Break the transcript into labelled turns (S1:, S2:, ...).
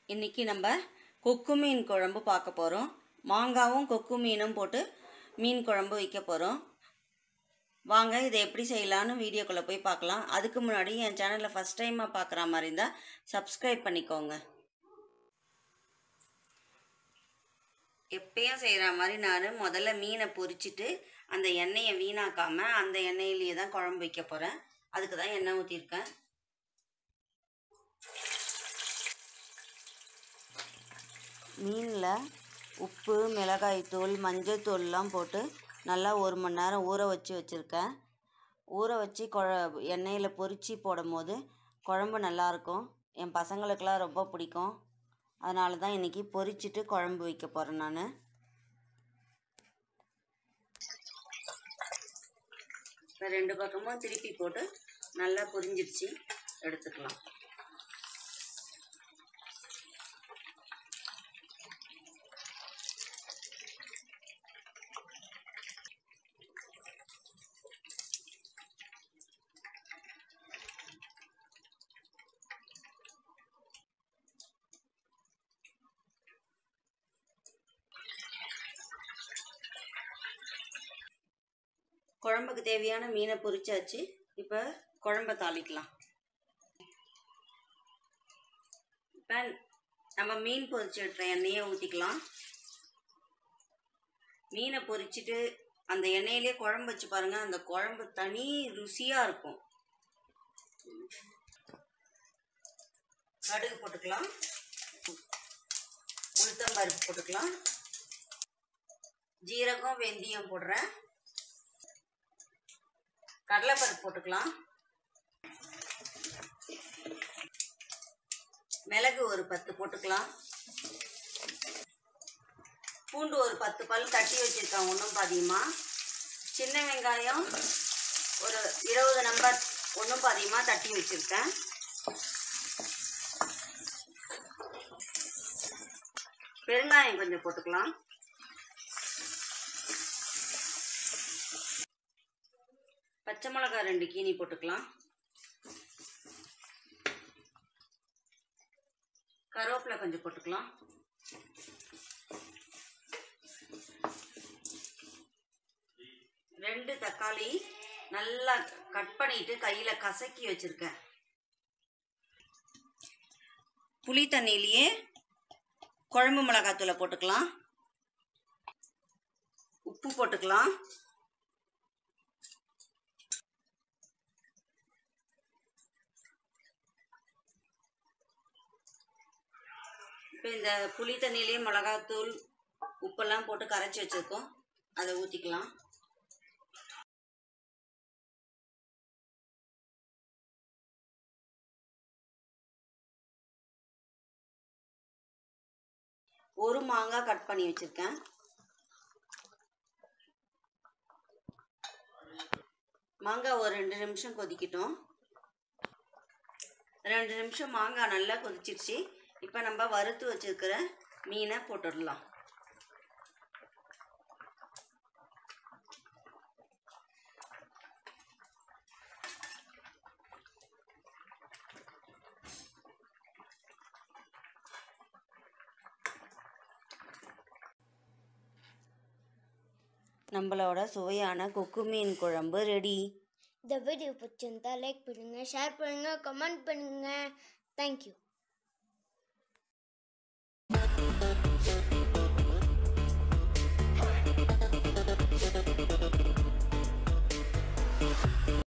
S1: இன்றைக்கி நம்ம கொக்கு மீன் குழம்பு பார்க்க போகிறோம் மாங்காவும் கொக்கு மீனும் போட்டு மீன் குழம்பு வைக்க போகிறோம் வாங்க இதை எப்படி செய்யலான்னு வீடியோக்குள்ளே போய் பார்க்கலாம் அதுக்கு முன்னாடி என் சேனலை ஃபஸ்ட் டைமாக பார்க்குற மாதிரி இருந்தால் சப்ஸ்கிரைப் பண்ணிக்கோங்க எப்பயும் செய்கிற மாதிரி நான் முதல்ல மீனை பொரிச்சிட்டு அந்த எண்ணெயை வீணாக்காமல் அந்த எண்ணெயிலேயே தான் குழம்பு வைக்க போகிறேன் அதுக்கு தான் எண்ணெய் ஊற்றிருக்கேன் மீனில் உப்பு மிளகாய்த்தூள் மஞ்சள்தூள்லாம் போட்டு நல்லா ஒரு மணி நேரம் ஊற வச்சு வச்சுருக்கேன் ஊற வச்சு குழ எண்ணெயில் பொரித்து போடும் போது குழம்பு நல்லாயிருக்கும் என் பசங்களுக்கெல்லாம் ரொம்ப பிடிக்கும் அதனால தான் இன்றைக்கி பொரிச்சிட்டு குழம்பு வைக்க போகிறேன் நான் இப்போ ரெண்டு பக்கமும் திருப்பி போட்டு நல்லா பொரிஞ்சிருச்சு எடுத்துக்கலாம் குழம்புக்கு தேவையான மீனை பொரிச்சாச்சு இப்போ குழம்ப தாளிக்கலாம் இப்போ நம்ம மீன் பொரிச்சு எடுத்த எண்ணெயை ஊற்றிக்கலாம் மீனை பொரிச்சிட்டு அந்த எண்ணெயிலே குழம்பு வச்சு பாருங்கள் அந்த குழம்பு தனி ருசியாக இருக்கும் கடுகு போட்டுக்கலாம் உளுத்தம்பருப்பு போட்டுக்கலாம் ஜீரகம் வெந்தயம் போடுறேன் கடலைப்பருப்பு போட்டுக்கலாம் மிளகு ஒரு பத்து போட்டுக்கலாம் பூண்டு ஒரு பத்து பல் தட்டி வச்சுருக்கேன் ஒன்றும் பாதியமாக சின்ன வெங்காயம் ஒரு இருபது நம்பர் ஒன்றும் பாதியமாக தட்டி வச்சுருக்கேன் பெருங்காயம் கொஞ்சம் போட்டுக்கலாம் பச்சை மிளகாய் ரெண்டு கீனி போட்டுக்கலாம் கருவேப்பிலை கொஞ்சம் போட்டுக்கலாம் ரெண்டு தக்காளி நல்லா கட் பண்ணிட்டு கையில் கசக்கி வச்சுருக்கேன் புளி தண்ணியிலேயே குழம்பு மிளகாத்தூளை போட்டுக்கலாம் உப்பு போட்டுக்கலாம் இப்போ இந்த புளி தண்ணியிலேயே மிளகாத்தூள் உப்பெல்லாம் போட்டு கரைச்சி வச்சுருக்கோம் அதை ஊற்றிக்கலாம் ஒரு மாங்காய் கட் பண்ணி வச்சுருக்கேன் மாங்காய் ஒரு ரெண்டு நிமிஷம் கொதிக்கட்டும் ரெண்டு நிமிஷம் மாங்காய் நல்லா கொதிச்சிருச்சு இப்போ நம்ம வறுத்து வச்சுருக்கிற மீனை போட்டுடலாம் நம்மளோட சுவையான கொக்கு மீன் குழம்பு ரெடி
S2: இந்த வீடியோ பிடிச்சிருந்தா லைக் பண்ணுங்கள் ஷேர் பண்ணுங்கள் கமெண்ட் பண்ணுங்கள் தேங்க்யூ